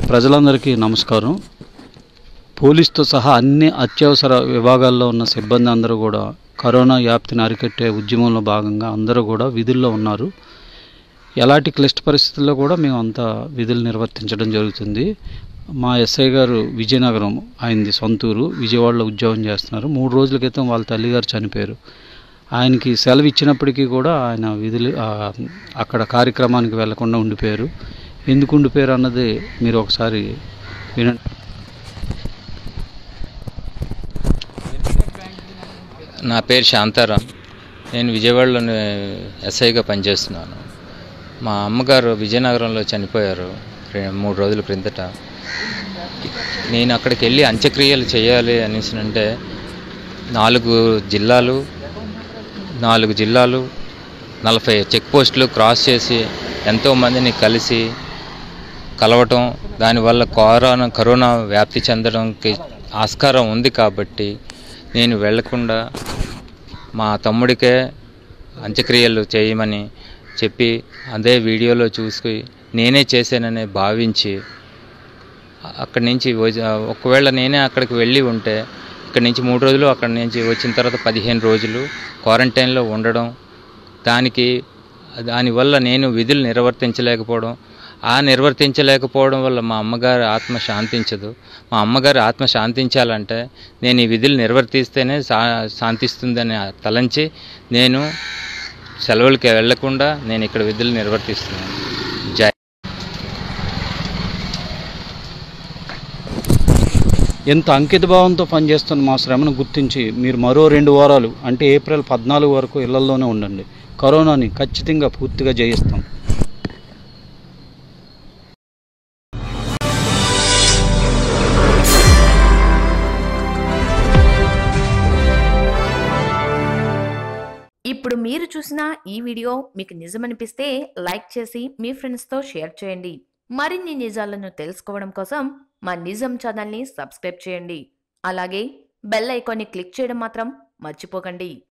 ప్రజలందరికీ నమస్కారం పోలీస్తో సహా అన్ని అత్యవసర విభాగాల్లో ఉన్న సిబ్బంది అందరూ కూడా కరోనా వ్యాప్తిని అరికట్టే ఉద్యమంలో భాగంగా అందరూ కూడా విధుల్లో ఉన్నారు ఎలాంటి క్లిష్ట పరిస్థితుల్లో కూడా మేము అంతా విధులు నిర్వర్తించడం జరుగుతుంది మా ఎస్ఐ గారు విజయనగరం ఆయనది సొంతూరు విజయవాడలో ఉద్యోగం చేస్తున్నారు మూడు రోజుల క్రితం వాళ్ళ తల్లిగారు చనిపోయారు ఆయనకి సెలవు ఇచ్చినప్పటికీ కూడా ఆయన విధులు ఆ, అక్కడ కార్యక్రమానికి వెళ్లకుండా ఉండిపోయారు ఎందుకు ఉండిపోయారు అన్నది మీరు ఒకసారి వినండి నా పేరు శాంతారాం నేను విజయవాడలోని ఎస్ఐగా పనిచేస్తున్నాను మా అమ్మగారు విజయనగరంలో చనిపోయారు రె- మూడు రోజుల క్రిందట నేను అక్కడికి వెళ్ళి అంత్యక్రియలు చేయాలి అనేసి అంటే నాలుగు జిల్లాలు నాలుగు జిల్లాలు నలభై చెక్ పోస్టులు క్రాస్ చేసి ఎంతోమందిని కలిసి కలవటం దానివల్ల కరోనా కరోనా వ్యాప్తి చెందడానికి ఆస్కారం ఉంది కాబట్టి నేను వెళ్లకుండా మా తమ్ముడికే అంత్యక్రియలు చేయమని చెప్పి అదే వీడియోలో చూసి నేనే చేశానని భావించి అక్కడి నుంచి వజ- ఒకవేళ నేనే అక్కడికి వెళ్ళి ఉంటే ఇక్కడి నుంచి మూడు రోజులు అక్కడి నుంచి వచ్చిన తర్వాత పదిహేను రోజులు క్వారంటైన్లో ఉండడం దానికి దానివల్ల నేను విధులు నిర్వర్తించలేకపోవడం ఆ నిర్వర్తించలేకపోవడం వల్ల మా అమ్మగారి ఆత్మ శాంతించదు మా అమ్మగారి ఆత్మ శాంతించాలంటే నేను ఈ విధులు నిర్వర్తిస్తేనే శా శాంతిస్తుందని తలంచి నేను సెలవులకి వెళ్లకుండా నేను ఇక్కడ విధులు నిర్వర్తిస్తున్నాను జై ఎంత అంకితభావంతో పనిచేస్తున్న మా శ్రమను గుర్తించి మీరు మరో రెండు వారాలు అంటే ఏప్రిల్ పద్నాలుగు వరకు ఇళ్లలోనే ఉండండి కరోనాని ఖచ్చితంగా పూర్తిగా జయిస్తాం ఇప్పుడు మీరు చూసిన ఈ వీడియో మీకు నిజమనిపిస్తే లైక్ చేసి మీ ఫ్రెండ్స్తో షేర్ చేయండి మరిన్ని నిజాలను తెలుసుకోవడం కోసం మా నిజం ఛానల్ని సబ్స్క్రైబ్ చేయండి అలాగే బెల్ ఐకాన్ని క్లిక్ చేయడం మాత్రం మర్చిపోకండి